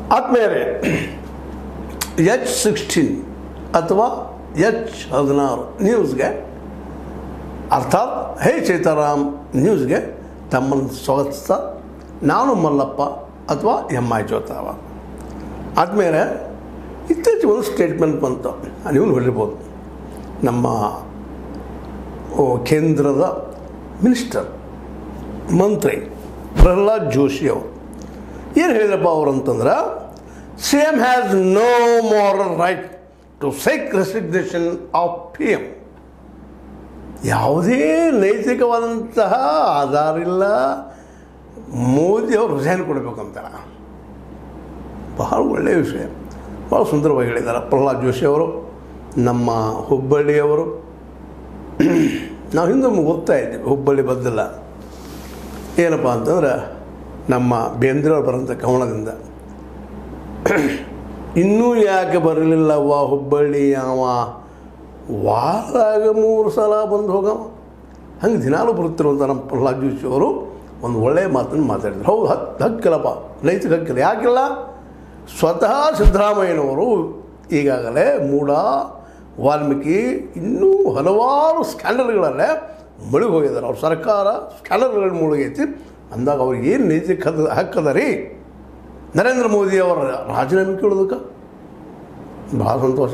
ಆದ್ಮೇಲೆ H sixteen ಅಥವಾ H ಹದಿನಾರು ನ್ಯೂಸ್ಗೆ ಅರ್ಥಾತ್ ಹೇ ಸೀತಾರಾಮ್ ನ್ಯೂಸ್ಗೆ ತಮ್ಮನ್ನು ಸ್ವಾಗತಿಸ್ತಾ ನಾನು ಮಲ್ಲಪ್ಪ ಅಥವಾ ಎಮ್ ಐ ಜೋತಾವ ಆದಮೇಲೆ ಇತ್ತೀಚೆಗೆ ಒಂದು ಸ್ಟೇಟ್ಮೆಂಟ್ ಬಂತು ನೀವು ನೋಡಿರ್ಬೋದು ನಮ್ಮ ಓ, ಕೇಂದ್ರದ ಮಿನಿಸ್ಟರ್ ಮಂತ್ರಿ ಪ್ರಹ್ಲಾದ್ ಜೋಶಿ ಅವರು ಏನು ಹೇಳಿದ್ರಪ್ಪ ಅವರು ಅಂತಂದ್ರೆ C M has no moral right to seek resignation of P M ಯಾವುದೇ ನೈತಿಕವಾದಂತಹ ಆಧಾರ ಇಲ್ಲ ಮೋದಿ ಅವರು ರಿಸೈನ್ ಕೊಡಬೇಕಂತ ಬಹಳ ಒಳ್ಳೆಯ ವಿಷಯ ಭಾಳ ಸುಂದರವಾಗಿ ಹೇಳಿದ್ದಾರೆ ಪ್ರಹ್ಲಾದ್ ಜೋಶಿ ಅವರು ನಮ್ಮ ಹುಬ್ಬಳ್ಳಿಯವರು ನಾವು ಹಿಂದೆ ಓದ್ತಾ ಇದ್ದೀವಿ ಹುಬ್ಬಳ್ಳಿ ಬದ್ದಲ್ಲ ಏನಪ್ಪ ಅಂತಂದ್ರೆ ನಮ್ಮ ಬೇಂದ್ರವ್ರು ಬರೋಂಥ ಕವನದಿಂದ ಇನ್ನೂ ಯಾಕೆ ಬರಲಿಲ್ಲವ್ವ ಹುಬ್ಬಳ್ಳಿ ಅವ ವಾರಾಗ ಮೂರು ಸಲ ಬಂದು ಹೋಗವ ಹಂಗೆ ದಿನಾಲೂ ಬರುತ್ತಿರುವಂಥ ನಮ್ಮ ಪ್ರಹ್ಲಾದ್ ಜೋಶಿ ಅವರು ಒಂದು ಒಳ್ಳೆಯ ಮಾತನ್ನು ಮಾತಾಡಿದ್ರು ಹೌದು ಹತ್ತು ಹಕ್ಕಿಲ್ಲಪ್ಪ ನೈತಿಕ ಹಕ್ಕಿಲ್ಲ ಯಾಕಿಲ್ಲ ಸ್ವತಃ ಸಿದ್ದರಾಮಯ್ಯನವರು ಈಗಾಗಲೇ ಮೂಡ ವಾಲ್ಮೀಕಿ ಇನ್ನೂ ಹಲವಾರು ಸ್ಕ್ಯಾಂಡಲ್ಗಳಲ್ಲೇ ಮುಳುಗಿ ಹೋಗಿದ್ದಾರೆ ಅವ್ರ ಸರ್ಕಾರ ಸ್ಕ್ಯಾಂಡಲ್ಗಳು ಮುಳುಗೈತಿ ಅಂದಾಗ ಅವ್ರಿಗೆ ಏನು ನೈತಿಕ ಹದ ಹಕ್ಕದ ರೀ ನರೇಂದ್ರ ಮೋದಿ ಅವರ ರಾಜೀನಾಮೆ ಕೇಳೋದಕ್ಕೆ ಭಾಳ ಸಂತೋಷ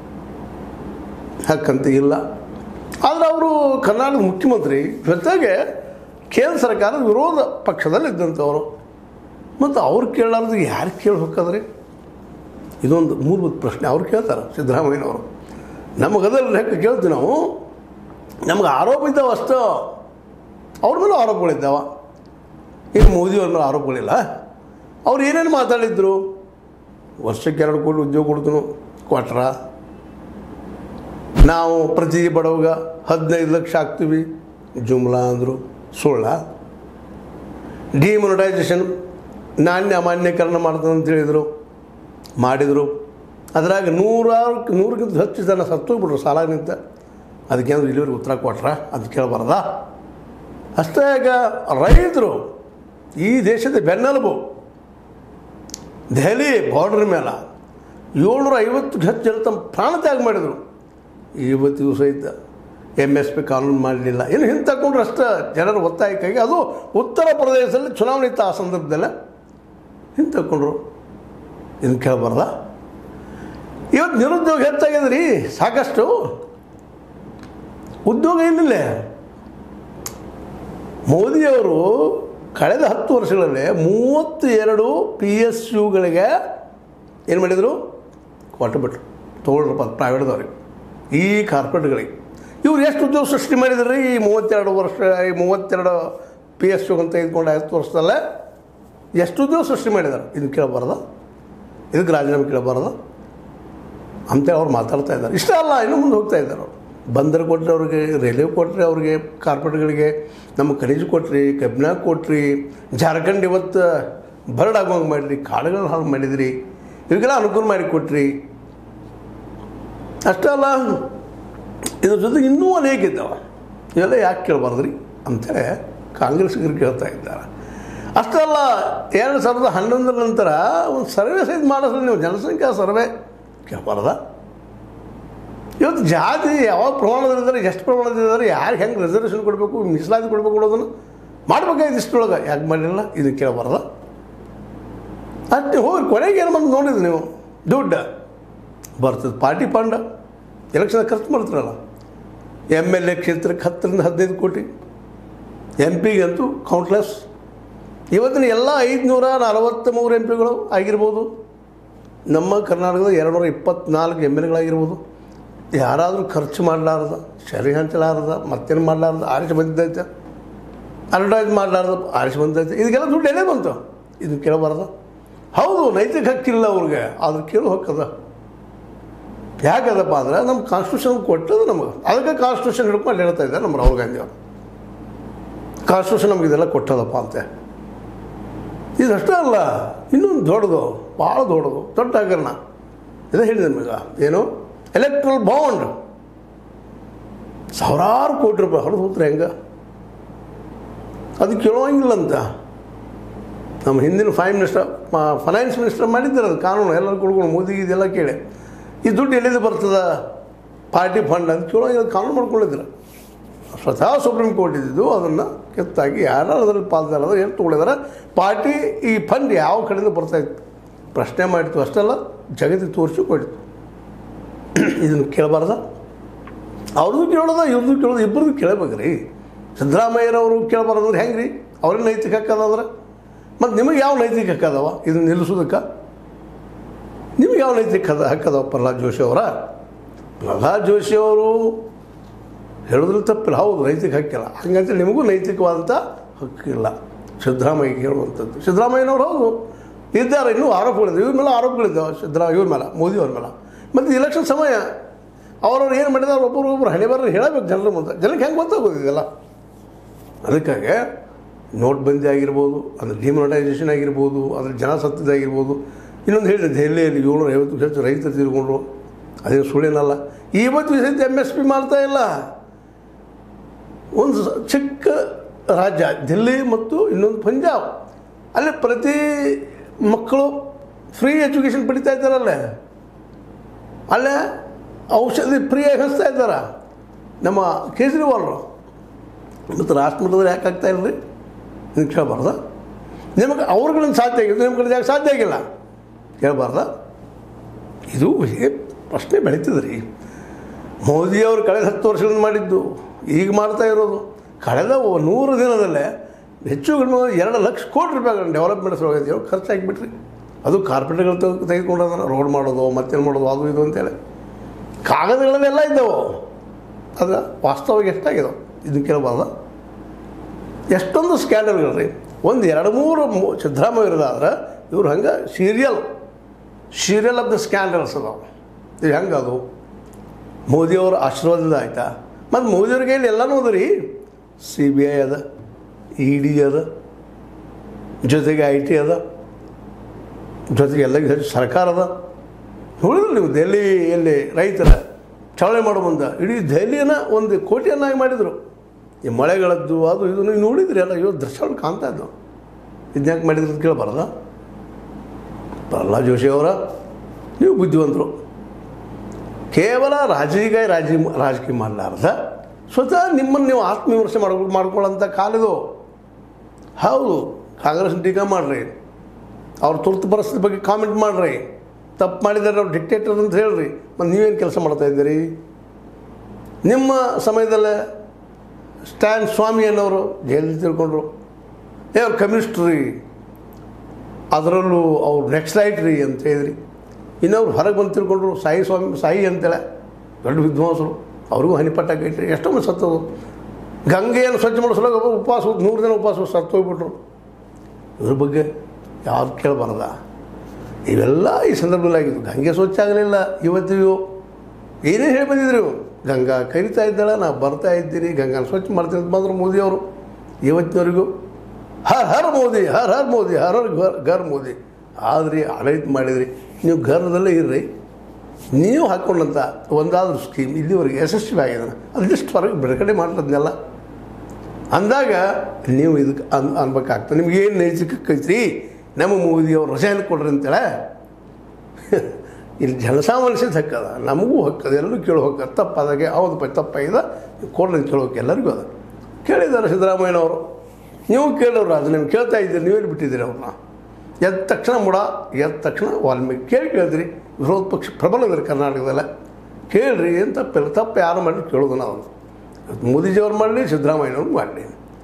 ಹಕ್ಕಂತ ಇಲ್ಲ ಆದರೆ ಅವರು ಕರ್ನಾಟಕದ ಮುಖ್ಯಮಂತ್ರಿ ಜೊತೆಗೆ ಕೇಂದ್ರ ಸರ್ಕಾರದ ವಿರೋಧ ಪಕ್ಷದಲ್ಲಿ ಇದ್ದಂಥವರು ಮತ್ತು ಅವ್ರು ಕೇಳಲಾರ್ದು ಯಾರು ಕೇಳಿ ಹೋಗ್ಕದ್ರಿ ಇದೊಂದು ಮೂಲಭೂತ ಪ್ರಶ್ನೆ ಅವ್ರು ಕೇಳ್ತಾರೆ ಸಿದ್ದರಾಮಯ್ಯನವರು ನಮಗದಲ್ಲ ಲೆಕ್ಕ ಕೇಳ್ತೀವಿ ನಾವು ನಮ್ಗೆ ಆರೋಪ ಇದ್ದಾವೆ ಅಷ್ಟು ಅವ್ರ ಮೇಲೆ ಆರೋಪಗಳಿದ್ದಾವ ಇನ್ನು ಮೋದಿಯವ್ರ ಮೇಲೆ ಆರೋಪಗಳಿಲ್ಲ ಅವ್ರು ಏನೇನು ಮಾತಾಡಿದ್ರು ವರ್ಷಕ್ಕೆ ಎರಡು ಕೋಟಿ ಉದ್ಯೋಗ ಕೊಡ್ತೀನು ಕೊಟ್ರ ನಾವು ಪ್ರತಿ ಬಡವಗ ಹದಿನೈದು ಲಕ್ಷ ಹಾಕ್ತೀವಿ ಜುಮ್ಲಾ ಅಂದರು ಸುಳ್ಳ ಡಿಮೊನಿಟೈಸೇಷನ್ ನಾಣ್ಯ ಅಮಾನ್ಯೀಕರಣ ಮಾಡ್ತಾರೆ ಅಂತ ಹೇಳಿದರು ಮಾಡಿದರು ಅದ್ರಾಗ ನೂರಾರು ನೂರಕ್ಕಿಂತ ಹೆಚ್ಚು ಜನ ಸತ್ತೋಗ್ಬಿಟ್ರು ಸಾಲ ನಿಂತ ಅದಕ್ಕೇನಾದ್ರು ಇಲ್ಲಿವರೆಗೆ ಉತ್ತರ ಕೊಟ್ರ ಅದು ಕೇಳಬಾರ್ದ ಅಷ್ಟೇ ಈಗ ರೈತರು ಈ ದೇಶದ ಬೆನ್ನೆಲುಬು ದೆಹಲಿ ಬಾರ್ಡರ್ ಮೇಲೆ ಏಳ್ನೂರ ಐವತ್ತು ಹೆಚ್ಚು ಜನ ತಮ್ಮ ಪ್ರಾಣ ತ್ಯಾಗ ಮಾಡಿದರು ಇವತ್ತು ದಿವಸ ಇದ್ದ ಎಮ್ ಎಸ್ ಪಿ ಕಾನೂನು ಮಾಡಲಿಲ್ಲ ಏನು ಹಿಂದೆ ತಗೊಂಡ್ರು ಅಷ್ಟೇ ಜನರ ಒತ್ತಾಯಕ್ಕಾಗಿ ಅದು ಉತ್ತರ ಪ್ರದೇಶದಲ್ಲಿ ಚುನಾವಣೆ ಇತ್ತು ಆ ಸಂದರ್ಭದಲ್ಲೇ ಹಿಂದೆ ತಗೊಂಡ್ರು ಇದನ್ನು ಕೇಳಬಾರ್ದ ಇವತ್ತು ನಿರುದ್ಯೋಗ ಹೆಚ್ಚಾಗಿದೆ ರೀ ಸಾಕಷ್ಟು ಉದ್ಯೋಗ ಏನಿಲ್ಲ ಮೋದಿಯವರು ಕಳೆದ ಹತ್ತು ವರ್ಷಗಳಲ್ಲಿ ಮೂವತ್ತು ಎರಡು ಪಿ ಎಸ್ ಯುಗಳಿಗೆ ಏನು ಮಾಡಿದರು ಕೊಟ್ಟುಬಿಟ್ರು ತೊಗೊಳ್ರಪ್ಪ ಪ್ರೈವೇಟ್ದವ್ರಿಗೆ ಈ ಕಾರ್ಪೊರೇಟ್ಗಳಿಗೆ ಇವ್ರು ಎಷ್ಟು ಉದ್ಯೋಗ ಸೃಷ್ಟಿ ಮಾಡಿದ್ರಿ ಈ ಮೂವತ್ತೆರಡು ವರ್ಷ ಈ ಮೂವತ್ತೆರಡು ಪಿ ಎಸ್ ಯು ಅಂತ ಇದ್ಕೊಂಡು ಹತ್ತು ವರ್ಷದಲ್ಲೇ ಎಷ್ಟು ಉದ್ಯೋಗ ಸೃಷ್ಟಿ ಮಾಡಿದ್ದಾರೆ ಇದು ಕೇಳಬಾರ್ದ ಇದಕ್ಕೆ ರಾಜೀನಾಮೆ ಕೇಳಬಾರ್ದ ಅಂತೇಳಿ ಅವ್ರು ಮಾತಾಡ್ತಾ ಇದ್ದಾರೆ ಇಷ್ಟ ಅಲ್ಲ ಇನ್ನೂ ಮುಂದೆ ಹೋಗ್ತಾ ಇದ್ದಾರೆ ಅವರು ಬಂದರು ಕೊಟ್ಟರೆ ಅವ್ರಿಗೆ ರೈಲ್ವೆ ಕೊಟ್ಟರೆ ಅವ್ರಿಗೆ ಕಾರ್ಪೊರೇಟ್ಗಳಿಗೆ ನಮ್ಮ ಖನಿಜ ಕೊಟ್ರಿ ಕಬ್ಬಿಣ ಕೊಟ್ರಿ ಜಾರ್ಖಂಡ್ ಇವತ್ತು ಬರಡ್ ಆಗೋಂಗೆ ಮಾಡಿರಿ ಕಾಡುಗಳನ್ನ ಹಾಳು ಮಾಡಿದ್ರಿ ಇವಕ್ಕೆಲ್ಲ ಅನುಕೂಲ ಮಾಡಿ ಕೊಟ್ರಿ ಅಷ್ಟೇ ಅಲ್ಲ ಇದ್ರ ಜೊತೆಗೆ ಇನ್ನೂ ಅನೇಕ ಇದ್ದಾವೆ ಇವೆಲ್ಲ ಯಾಕೆ ಕೇಳಬಾರ್ದ್ರಿ ಅಂತೇಳಿ ಕಾಂಗ್ರೆಸ್ಗರು ಕೇಳ್ತಾ ಇದ್ದಾರೆ ಅಷ್ಟೇ ಅಲ್ಲ ಎರಡು ಸಾವಿರದ ಹನ್ನೊಂದರ ನಂತರ ಒಂದು ಸರ್ವೆ ಸಹಿತ ಮಾಡಿಸ್ರಿ ನೀವು ಜನಸಂಖ್ಯಾ ಸರ್ವೆ ಕೇಳಬಾರ್ದ ಇವತ್ತು ಜಾತಿ ಯಾವ ಪ್ರಮಾಣದಲ್ಲಿದ್ದಾರೆ ಎಷ್ಟು ಪ್ರಮಾಣದಲ್ಲಿದ್ದಾರೆ ಯಾರಿಗೆ ಹೆಂಗೆ ರಿಸರ್ವೇಷನ್ ಕೊಡಬೇಕು ಮೀಸಲಾತಿ ಕೊಡಬೇಕು ಕೊಡೋದನ್ನು ಮಾಡ್ಬೇಕಾಗಿತ್ತು ಇಷ್ಟೊಳಗೆ ಯಾಕೆ ಮಾಡಲಿಲ್ಲ ಇದು ಕೇಳಬಾರ್ದ ಅಷ್ಟೇ ಹೋಗಿ ಕೊನೆಗೆ ಏನು ಬಂದು ನೋಡಿದ್ರಿ ನೀವು ದುಡ್ಡು ಬರ್ತದೆ ಪಾರ್ಟಿ ಫಂಡ್ ಎಲೆಕ್ಷನ್ ಖರ್ಚು ಮಾಡ್ತಾರಲ್ಲ ಎಮ್ ಎಲ್ ಎ ಕ್ಷೇತ್ರಕ್ಕೆ ಹತ್ತರಿಂದ ಹದಿನೈದು ಕೋಟಿ ಎಂ ಪಿಗಂತೂ ಕೌಂಟ್ಲೆಸ್ ಇವತ್ತಿನ ಎಲ್ಲ ಐದುನೂರ ನಲವತ್ತ್ಮೂರು ಎಂ ಪಿಗಳು ಆಗಿರ್ಬೋದು ನಮ್ಮ ಕರ್ನಾಟಕದ ಎರಡುನೂರ ಇಪ್ಪತ್ನಾಲ್ಕು ಎಮ್ ಎಲ್ ಎಗಳಾಗಿರ್ಬೋದು ಯಾರಾದರೂ ಖರ್ಚು ಮಾಡಲಾರ್ದ ಶರಿ ಹಂಚಲಾರ್ದ ಮತ್ತೇನು ಮಾಡಲಾರ್ದ ಆರಿಸಿ ಬಂದಿದ್ದೈತೆ ಅಡ್ವರ್ಟೈಸ್ ಮಾಡಲಾರ್ದ ಆರಿಸಿ ಬಂದೈತೆ ಇದಕ್ಕೆಲ್ಲ ದುಡ್ಡು ಎಲ್ಲೇ ಬಂತು ಇದು ಕೇಳಬಾರ್ದ ಹೌದು ನೈತಿಕ ಹಕ್ಕಿಲ್ಲ ಅವ್ರಿಗೆ ಆದ್ರೆ ಕೇಳು ಹಕ್ಕದ ಯಾಕದಪ್ಪ ಅಂದ್ರೆ ನಮ್ಮ ಕಾನ್ಸ್ಟಿಟ್ಯೂಷನ್ ಕೊಟ್ಟದು ನಮಗೆ ಅದಕ್ಕೆ ಕಾನ್ಸ್ಟಿಟ್ಯೂಷನ್ ಹಿಡ್ಕೊಂಡು ಹೇಳ್ತಾ ಇದ್ದಾರೆ ನಮ್ಮ ರಾಹುಲ್ ಗಾಂಧಿ ಅವರು ಕಾನ್ಸ್ಟಿಟ್ಯೂಷನ್ ನಮ್ಗೆ ಇದೆಲ್ಲ ಕೊಟ್ಟದಪ್ಪ ಅಂತೆ ಇದಷ್ಟೇ ಅಲ್ಲ ಇನ್ನೊಂದು ದೊಡ್ಡದು ಭಾಳ ದೊಡ್ಡದು ದೊಡ್ಡ ಹಗರಣ ಇದೇ ಹೇಳಿದೆ ನಿಮಗೆ ಏನು ಎಲೆಕ್ಟ್ರಲ್ ಬಾಂಡ್ ಸಾವಿರಾರು ಕೋಟಿ ರೂಪಾಯಿ ಹೊಡೆದು ಹೋಗ್ತಾರೆ ಹೆಂಗೆ ಅದು ಕೇಳೋಂಗಿಲ್ಲ ಅಂತ ನಮ್ಮ ಹಿಂದಿನ ಫೈನ್ ಮಿನಿಸ್ಟರ್ ಫೈನಾನ್ಸ್ ಮಿನಿಸ್ಟರ್ ಮಾಡಿದ್ದಾರೆ ಅದು ಕಾನೂನು ಎಲ್ಲರೂ ಕೊಡ್ಕೊಂಡು ಮೋದಿ ಇದೆಲ್ಲ ಕೇಳಿ ಈ ದುಡ್ಡು ಎಲ್ಲಿಂದ ಬರ್ತದ ಪಾರ್ಟಿ ಫಂಡ್ ಅಂತ ಕೇಳೋ ಇದು ಕಾನೂನು ಮಾಡ್ಕೊಂಡಿದ್ರು ಸ್ವತಃ ಸುಪ್ರೀಂ ಕೋರ್ಟ್ ಇದ್ದಿದ್ದು ಅದನ್ನು ಕಿತ್ತಾಗಿ ಯಾರು ಅದರಲ್ಲಿ ಪಾಲ್ದಾರ ಏನು ತೊಗೊಂಡಿದ್ದಾರೆ ಪಾರ್ಟಿ ಈ ಫಂಡ್ ಯಾವ ಕಡೆಯಿಂದ ಬರ್ತಾ ಇತ್ತು ಪ್ರಶ್ನೆ ಮಾಡಿತ್ತು ಅಷ್ಟೆಲ್ಲ ಜಗತ್ತಿಗೆ ತೋರಿಸಿ ಕೊಟ್ಟಿತ್ತು ಇದನ್ನು ಕೇಳಬಾರ್ದ ಅವ್ರದ್ದು ಕೇಳೋದ ಇವ್ರದ್ದು ಕೇಳೋದು ಇಬ್ಬರದ್ದು ಕೇಳಬೇಕ್ರಿ ಸಿದ್ದರಾಮಯ್ಯನವರು ಕೇಳಬಾರ್ದಂದ್ರೆ ಹೆಂಗೆ ರೀ ಅವ್ರಿಗೆ ನೈತಿಕ ಹಕ್ಕದಾದ್ರೆ ಮತ್ತು ನಿಮಗೆ ಯಾವ ನೈತಿಕ ಹಕ್ಕದವ ಇದನ್ನು ನಿಲ್ಲಿಸೋದಕ್ಕೆ ನಿಮಗೆ ಯಾವ ನೈತಿಕ ಹದ ಹಕ್ಕದವ ಪ್ರಹ್ಲಾದ್ ಜೋಶಿ ಅವರ ಪ್ರಹ್ಲಾದ್ ಜೋಶಿ ಅವರು ಹೇಳಿದ್ರೆ ತಪ್ಪಿಲ್ಲ ಹೌದು ನೈತಿಕ ಹಕ್ಕಿಲ್ಲ ಹಂಗಂತೇಳಿ ನಿಮಗೂ ನೈತಿಕವಾದಂಥ ಹಕ್ಕಿಲ್ಲ ಸಿದ್ದರಾಮಯ್ಯ ಹೇಳುವಂಥದ್ದು ಸಿದ್ದರಾಮಯ್ಯನವ್ರು ಹೌದು ಇದ್ದಾರೆ ಇನ್ನೂ ಆರೋಪಗಳಿದೆ ಇವ್ರ ಮೇಲೆ ಆರೋಪಗಳಿದ್ದಾವೆ ಸಿದ್ದರಾಮ ಇವ್ರ ಮೇಲೆ ಮೋದಿ ಅವ್ರ ಮೇಲೆ ಮತ್ತು ಇಲೆಕ್ಷನ್ ಸಮಯ ಅವ್ರವ್ರು ಏನು ಮಾಡಿದಾರೆ ಒಬ್ಬರು ಒಬ್ಬರು ಹಣೆ ಬರ ಹೇಳಬೇಕು ಜನರ ಮುಂದೆ ಜನಕ್ಕೆ ಹೆಂಗೆ ಗೊತ್ತಾಗೋದು ಇದೆಲ್ಲ ಅದಕ್ಕಾಗಿ ನೋಟ್ಬಂದಿ ಆಗಿರ್ಬೋದು ಅದ್ರ ಡಿಮಾನಿಟೈಸೇಷನ್ ಆಗಿರ್ಬೋದು ಅದ್ರ ಜನ ಸತ್ತಿದ್ದಾಗಿರ್ಬೋದು ಇನ್ನೊಂದು ಹೇಳಿದೆ ದೆಹಲಿಯಲ್ಲಿ ಏಳ್ನೂರ ಐವತ್ತು ಹೆಚ್ಚು ರೈತರು ತೀರ್ಕೊಂಡ್ರು ಅದೇನು ಸುಳ್ಳೇನಲ್ಲ ಇವತ್ತು ಸಹಿತ ಎಮ್ ಎಸ್ ಪಿ ಮಾಡ್ತಾ ಇಲ್ಲ ಒಂದು ಸ- ಚಿಕ್ಕ ರಾಜ್ಯ ದಿಲ್ಲಿ ಮತ್ತು ಇನ್ನೊಂದು ಪಂಜಾಬ್ ಅಲ್ಲಿ ಪ್ರತಿ ಮಕ್ಕಳು ಫ್ರೀ ಎಜುಕೇಷನ್ ಪಡಿತಾ ಇದ್ದಾರಲ್ಲೇ ಅಲ್ಲೇ ಔಷಧಿ ಫ್ರೀಯಾಗಿ ಹಂಚ್ತಾ ಇದ್ದಾರ ನಮ್ಮ ಕೇಜ್ರಿವಾಲ್ರು ಮತ್ತು ರಾಷ್ಟ್ರ ಮಟ್ಟದಲ್ಲಿ ಯಾಕೆ ಆಗ್ತಾ ಇಲ್ರಿ ಇದನ್ನು ಕೇಳಬಾರ್ದ ನಿಮಗೆ ಅವ್ರುಗಳಿಂದ ಸಾಧ್ಯ ಆಗಿದೆ ನಿಮ್ಮ ಕಡೆ ಯಾಕೆ ಸಾಧ್ಯ ಆಗಿಲ್ಲ ಕೇಳಬಾರ್ದ ಇದು ಹೀಗೆ ಪ್ರಶ್ನೆ ಬೆಳೀತದೆ ರೀ ಮೋದಿಯವರು ಕಳೆದ ಹತ್ತು ವರ್ಷಗಳಿಂದ ಮಾಡಿದ್ದು ಈಗ ಮಾಡ್ತಾ ಇರೋದು ಕಳೆದ ಒ- ನೂರು ದಿನದಲ್ಲೇ ಹೆಚ್ಚು ಕಡಿಮೆ ಎರಡು ಲಕ್ಷ ಕೋಟಿ ರೂಪಾಯಿಗಳನ್ನ ಡೆವಲಪ್ಮೆಂಟ್ ಸಲುವಾಗಿ ಖರ್ಚು ಹಾಕಿಬಿಟ್ರಿ ಅದು ಕಾರ್ಪೊರೇಟ್ಗಳು ತೆಗೆದುಕೊಂಡದನ್ನ ರೋಡ್ ಮಾಡೋದು ಮತ್ತೇನು ಮಾಡೋದು ಅದು ಇದು ಅಂತೇಳಿ ಕಾಗದಗಳಲ್ಲೆಲ್ಲ ಇದ್ದವು ಆದರೆ ವಾಸ್ತವವಾಗಿ ಎಷ್ಟಾಗಿದಾವೆ ಇದನ್ನು ಕೇಳಬಾರ್ದ ಎಷ್ಟೊಂದು ಸ್ಕ್ಯಾಂಡಲ್ಗಳು ರೀ ಒಂದು ಎರಡು ಮೂರು ಮು- ಸಿದ್ದರಾಮಯ್ಯ ಇರೋದಾದ್ರೆ ಇವ್ರು ಹಂಗೆ serial serial of the scandals ಅದಾವೆ ಇದು ಹೆಂಗೆ ಅದು ಮೋದಿಯವರ ಆಶೀರ್ವಾದದಿಂದ ಆಯ್ತಾ ಮತ್ತು ಮೋದಿಯವ್ರ ಕೈಯಲ್ಲಿ ಎಲ್ಲನೂ ಅದ ರೀ ಸಿ ಬಿ ಐ ಅದ ಇ ಡಿ ಅದ ಜೊತೆಗೆ ಐ ಟಿ ಅದ ಜೊತೆಗೆ ಎಲ್ಲ ಹೆಚ್ಚು ಸರ್ಕಾರ ಅದ ನೋಡಿದ್ರು ನೀವು ದೆಹಲಿಯಲ್ಲಿ ರೈತರ ಚಳವಳಿ ಮಾಡೋ ಮುಂದೆ ಇಡೀ ದೆಹಲಿಯನ್ನ ಒಂದು ಕೋಟೆಯನ್ನಾಗಿ ಮಾಡಿದರು ಈ ಮಳೆಗಳದ್ದು ಅದು ಇದು ನೀವು ನೋಡಿದ್ರಿ ಅಲ್ಲ ಇವತ್ತು ದೃಶ್ಯಗಳು ಕಾಣ್ತಾ ಇದ್ದವು ಇದನ್ಯಾಕೆ ಮಾಡಿದ್ರು ಅಂತ ಕೇಳಬಾರ್ದ ಪ್ರಹ್ಲಾದ್ ಜೋಶಿ ಅವರ ನೀವು ಬುದ್ಧಿವಂತರು ಕೇವಲ ರಾಜಕೀಯ ರಾಜಿ ರಾಜಕೀಯ ಮಾಡಲಾರ್ದ ಸ್ವತಃ ನಿಮ್ಮನ್ನು ನೀವು ಆತ್ಮವಿಮರ್ಶೆ ಮಾಡ್ಕೊ ಮಾಡ್ಕೊಳ್ಳೋಂಥ ಕಾಲಿದು ಹೌದು ಕಾಂಗ್ರೆಸ್ ಟೀಕಾ ಮಾಡಿರಿ ಅವ್ರ ತುರ್ತು ಪರಿಸ್ಥಿತಿ ಬಗ್ಗೆ ಕಾಮೆಂಟ್ ಮಾಡಿರಿ ತಪ್ಪು ಮಾಡಿದ್ದಾರೆ ಅವ್ರು ಡಿಕ್ಟೇಟರ್ ಅಂತ ಹೇಳ್ರಿ ಮತ್ತು ನೀವೇನು ಕೆಲಸ ಮಾಡ್ತಾ ಇದ್ದೀರಿ ನಿಮ್ಮ ಸಮಯದಲ್ಲೇ ಸ್ಟ್ಯಾನ್ ಸ್ವಾಮಿ ಅನ್ನೋರು ಜೈಲಲ್ಲಿ ತಿಳ್ಕೊಂಡ್ರು ಏ ಅವ್ರು ಕಮ್ಯುನಿಸ್ಟ್ ರೀ ಅದರಲ್ಲೂ ಅವ್ರು ನೆಕ್ಸ್ಲೈಟ್ ರೀ ಅಂತ ಹೇಳಿದ್ರಿ ಇನ್ನವ್ರು ಹೊರಗೆ ಬಂದು ತಿಳ್ಕೊಂಡ್ರು ಸಾಯಿ ಸ್ವಾಮಿ ಸಾಯಿ ಅಂತೇಳಿ ದೊಡ್ಡ ವಿದ್ವಾಂಸರು ಅವ್ರಿಗೂ ಹನಿಪಟ್ಟಾಗೈತ್ರಿ ಎಷ್ಟೋ ಮಂದಿ ಸತ್ತದು ಗಂಗೆಯನ್ನು ಸ್ವಚ್ಛ ಮಾಡಿಸಲು ಉಪವಾಸ ನೂರು ದಿನ ಉಪವಾಸ ಸತ್ತು ಹೋಗ್ಬಿಟ್ರು ಇದ್ರ ಬಗ್ಗೆ ಯಾವ್ದು ಕೇಳಬಾರ್ದ ಇವೆಲ್ಲ ಈ ಸಂದರ್ಭದಲ್ಲಿ ಆಗಿದ್ದು ಗಂಗೆ ಸ್ವಚ್ಛ ಆಗಲಿಲ್ಲ ಇವತ್ತಿಗೂ ಏನೇ ಹೇಳಿ ಬಂದಿದ್ರು ಇವ್ರು? ಗಂಗಾ ಕರಿತಾ ಇದ್ದಾಳೆ ನಾ ಬರ್ತಾ ಇದ್ದೀನಿ ಗಂಗಾನ ಸ್ವಚ್ಛ ಮಾಡ್ತೀನಿ ಅಂತ ಬಂದರು ಮೋದಿಯವರು ಇವತ್ತಿನವರೆಗೂ ಹರ್ ಹರ್ ಮೋದಿ ಹರ್ ಹರ್ ಮೋದಿ ಹರ್ ಹರ್ ಘರ್ ಘರ್ ಮೋದಿ ಆದ್ರಿ ಆಡಳಿತ ಮಾಡಿದ್ರಿ ನೀವು ಘರದಲ್ಲೇ ಇರ್ರಿ ನೀವು ಹಾಕ್ಕೊಂಡಂಥ ಒಂದಾದ್ರೂ ಸ್ಕೀಮ್ ಇಲ್ಲಿವರೆಗೆ ಯಶಸ್ವಿ ಆಗಿದೆ ಅದಿಷ್ಟು ಹೊರಗೆ ಬಿಡುಗಡೆ ಮಾಡ್ಲದ್ನೆಲ್ಲ ಅಂದಾಗ ನೀವು ಇದಕ್ಕೆ ಅನ್ ಅನ್ಬೇಕಾಗ್ತದೆ ನಿಮ್ಗೆ ಏನು ನೈತಿಕೈತ್ರಿ ನಮ್ಮ ಮೋದಿಯವ್ರು ರಸಾಯನ ಕೊಡ್ರಿ ಅಂತೇಳಿ ಇಲ್ಲಿ ಜನಸಾಮಾನ್ಯದ ಹಕ್ಕದ ನಮಗೂ ಹಕ್ಕದ ಎಲ್ಲರೂ ಕೇಳೋ ಹಕ್ಕ ತಪ್ಪಾದಾಗೆ ಹೌದಪ್ಪ ತಪ್ಪಾಗಿದೆ ಕೊಡ್ರಿ ಅಂತ ಕೇಳೋಕೆ ಎಲ್ಲರಿಗೂ ಅದ ಕೇಳಿದ್ದಾರೆ ಸಿದ್ದರಾಮಯ್ಯನವರು ನೀವು ಕೇಳೋರು ಅದು ನೀವು ಕೇಳ್ತಾ ಇದ್ದೀರಿ ನೀವೇನು ಬಿಟ್ಟಿದ್ದೀರಿ ಅವ್ರನ್ನ ಎದ್ದ ತಕ್ಷಣ ಮುಡ ಎದ್ದ ತಕ್ಷಣ ವಾಲ್ಮೀಕಿ ಕೇಳಿ ಕೇಳಿದ್ರಿ ವಿರೋಧ ಪಕ್ಷ ಪ್ರಬಲ ಇದ್ದಾರೆ ಕರ್ನಾಟಕದಲ್ಲ ಕೇಳ್ರಿ ಏನು ತಪ್ಪಿಲ್ಲ ತಪ್ಪು ಯಾರು ಮಾಡಿ ಕೇಳೋದು ನಾವು ಇವತ್ತು ಮೋದಿಜಿಯವ್ರು ಮಾಡಲಿ ಸಿದ್ದರಾಮಯ್ಯನವ್ರು ಮಾಡಲಿ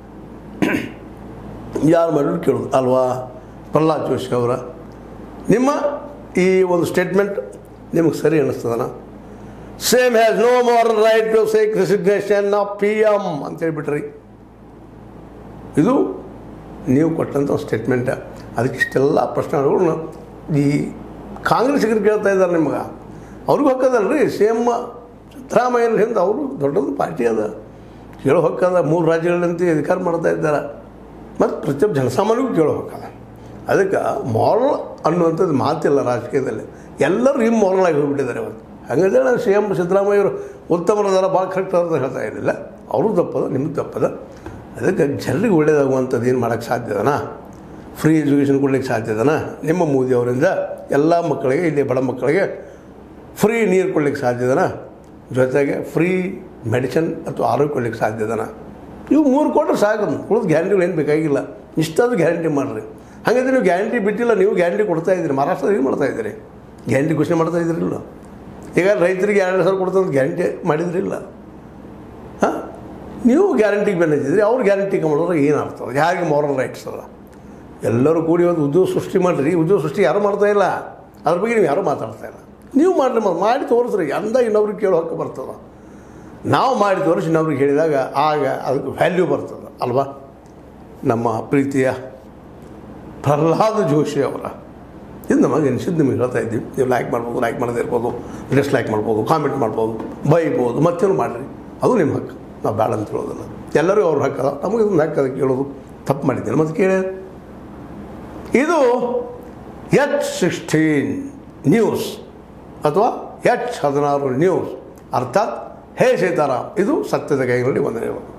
ಯಾರು ಮಾಡಿದ್ರು ಕೇಳೋದು ಅಲ್ವಾ ಪ್ರಹ್ಲಾದ್ ಜೋಶಿ ಅವರ ನಿಮ್ಮ ಈ ಒಂದು ಸ್ಟೇಟ್ಮೆಂಟ್ ನಿಮಗೆ ಸರಿ ಅನ್ನಿಸ್ತದನ same has no more right to seek resignation of P M ಅಂತ ಹೇಳ್ಬಿಟ್ರಿ ಇದು ನೀವು ಕೊಟ್ಟಂಥ ಸ್ಟೇಟ್ಮೆಂಟ್ ಅದಕ್ಕೆ ಇಷ್ಟೆಲ್ಲ ಪ್ರಶ್ನೆಗಳನ್ನ ಈ ಕಾಂಗ್ರೆಸ್ಸಿಗರು ಕೇಳ್ತಾ ಇದ್ದಾರೆ ನಿಮ್ಗೆ ಅವ್ರಿಗೂ ಹಕ್ಕದಲ್ರಿ ಸೇಮ್ ಸಿದ್ದರಾಮಯ್ಯನ ಹಿಂದೆ ಅವರು ದೊಡ್ಡದು ಪಾರ್ಟಿ ಅದ ಕೇಳೋ ಹಕ್ಕದ ಮೂರು ರಾಜ್ಯಗಳಂತ ಅಧಿಕಾರ ಮಾಡ್ತಾ ಇದ್ದಾರೆ ಮತ್ತು ಪ್ರತಿಯೊಬ್ಬ ಜನಸಾಮಾನ್ಯಗೂ ಕೇಳೋ ಹಕ್ಕದ ಅದಕ್ಕೆ ಮಾರಲ್ ಅನ್ನುವಂಥದ್ದು ಮಾತಿಲ್ಲ ರಾಜಕೀಯದಲ್ಲಿ ಎಲ್ಲರೂ ಇಮ್ಮೋರಲ್ ಆಗಿ ಹೋಗ್ಬಿಟ್ಟಿದ್ದಾರೆ ಇವತ್ತು ಹಾಗಾದ್ರೆ ನಾನು ಸಿ ಎಂ ಸಿದ್ದರಾಮಯ್ಯವರು ಉತ್ತಮರದಾರ ಭಾಳ ಕರೆಕ್ಟ್ ಅಂತ ಹೇಳ್ತಾ ಇರಲಿಲ್ಲ ಅವರು ತಪ್ಪದ ನಿಮ್ಗೆ ತಪ್ಪದ ಅದಕ್ಕೆ ಜನರಿಗೆ ಒಳ್ಳೇದಾಗುವಂಥದ್ದು ಏನು ಮಾಡೋಕ್ಕೆ ಸಾಧ್ಯದನಾ ಫ್ರೀ ಎಜುಕೇಷನ್ ಕೊಡ್ಲಿಕ್ಕೆ ಸಾಧ್ಯದನಾ ನಿಮ್ಮ ಮೋದಿ ಅವರಿಂದ ಎಲ್ಲ ಮಕ್ಕಳಿಗೆ ಇಲ್ಲಿ ಬಡ ಮಕ್ಕಳಿಗೆ ಫ್ರೀ ನೀರು ಕೊಡ್ಲಿಕ್ಕೆ ಸಾಧ್ಯದನಾ ಜೊತೆಗೆ ಫ್ರೀ ಮೆಡಿಸಿನ್ ಅಥವಾ ಆರೋಗ್ಯ ಕೊಡ್ಲಿಕ್ಕೆ ಸಾಧ್ಯದನಾ ಇವು ಮೂರು ಕೊಟ್ಟರೆ ಸಾಕು ಉಳಿದ ಗ್ಯಾರಂಟಿಗಳು ಏನು ಬೇಕಾಗಿಲ್ಲ ಇಷ್ಟಾದ್ರೂ ಗ್ಯಾರಂಟಿ ಮಾಡಿರಿ ಹಾಗಾದ್ರೆ ನೀವು ಗ್ಯಾರಂಟಿ ಬಿಟ್ಟಿಲ್ಲ ನೀವು ಗ್ಯಾರಂಟಿ ಕೊಡ್ತಾ ಇದ್ದೀರಿ ಮಹಾರಾಷ್ಟ್ರದಲ್ಲಿ ಏನು ಮಾಡ್ತಾ ಇದ್ದೀರಿ ಗ್ಯಾರಂಟಿ ಘೋಷಣೆ ಮಾಡ್ತಾ ಇದ್ದೀರಿಲ್ಲ ಈಗ ರೈತರಿಗೆ ಎರಡು ಸಾವಿರ ಕೊಡ್ತಂತ ಗ್ಯಾರಂಟಿ ಮಾಡಿದ್ರಿಲ್ಲ ಹಾಂ ನೀವು ಗ್ಯಾರಂಟಿಗೆ ಬೆನ್ನತ್ತಿದ್ರಿ ಅವ್ರು ಗ್ಯಾರಂಟಿ ಮಾಡಿದ್ರೆ ಏನು ಅರ್ಥ ಯಾರಿಗೆ ಮಾರಲ್ ರೈಟ್ಸ್ ಅದ ಎಲ್ಲರೂ ಕೂಡಿ ಒಂದು ಉದ್ಯೋಗ ಸೃಷ್ಟಿ ಮಾಡಿರಿ ಉದ್ಯೋಗ ಸೃಷ್ಟಿ ಯಾರೂ ಮಾಡ್ತಾ ಇಲ್ಲ ಅದ್ರ ಬಗ್ಗೆ ನೀವು ಯಾರೂ ಮಾತಾಡ್ತಾ ಇಲ್ಲ ನೀವು ಮಾಡಿರಿ ಮ- ಮಾಡಿ ತೋರಿಸ್ರಿ ಅಂದ ಇನ್ನೊಬ್ರಿಗೆ ಕೇಳೋ ಹಕ್ಕು ಬರ್ತದೆ ನಾವು ಮಾಡಿ ತೋರಿಸಿ ಇನ್ನೊಬ್ರಿಗೆ ಹೇಳಿದಾಗ ಆಗ ಅದಕ್ಕೆ ವ್ಯಾಲ್ಯೂ ಬರ್ತದೆ ಅಲ್ವಾ ನಮ್ಮ ಪ್ರೀತಿಯ ಪ್ರಹ್ಲಾದ ಜೋಶಿ ಅವರ ಇದು ನಮಗೆ ಅನಿಸಿದ್ದು ನಿಮಗೆ ಹೇಳ್ತಾ ಇದ್ದೀವಿ ನೀವು ಲೈಕ್ ಮಾಡ್ಬೋದು ಲೈಕ್ ಮಾಡದೇ ಇರ್ಬೋದು ಡಿಸ್ಲೈಕ್ ಮಾಡ್ಬೋದು ಕಾಮೆಂಟ್ ಮಾಡ್ಬೋದು ಬೈಬೋದು ಮತ್ತೇನು ಮಾಡಿರಿ ಅದು ನಿಮ್ಮ ಹಕ್ಕು ನಾವು ಬೇಡ ಅಂತ ಹೇಳೋದಿಲ್ಲ ಎಲ್ಲರಿಗೂ ಅವ್ರ ಹಕ್ಕದ ನಮಗೆ ಇದೊಂದು ಹಕ್ಕು ಅದಕ್ಕೆ ಕೇಳೋದು ತಪ್ಪು ಮಾಡಿದ್ದೇನೆ ಮತ್ತೆ ಕೇಳಿ ಇದು ಎಚ್ ಸಿಕ್ಸ್ಟೀನ್ ನ್ಯೂಸ್ ಅಥವಾ ಎಚ್ ಹದಿನಾರು ನ್ಯೂಸ್ ಅರ್ಥಾತ್ ಹೇ ಸೀತಾರಾಮ್ ಇದು ಸತ್ಯದ ಕೈಗಳಲ್ಲಿ ವಂದನೆಗಳು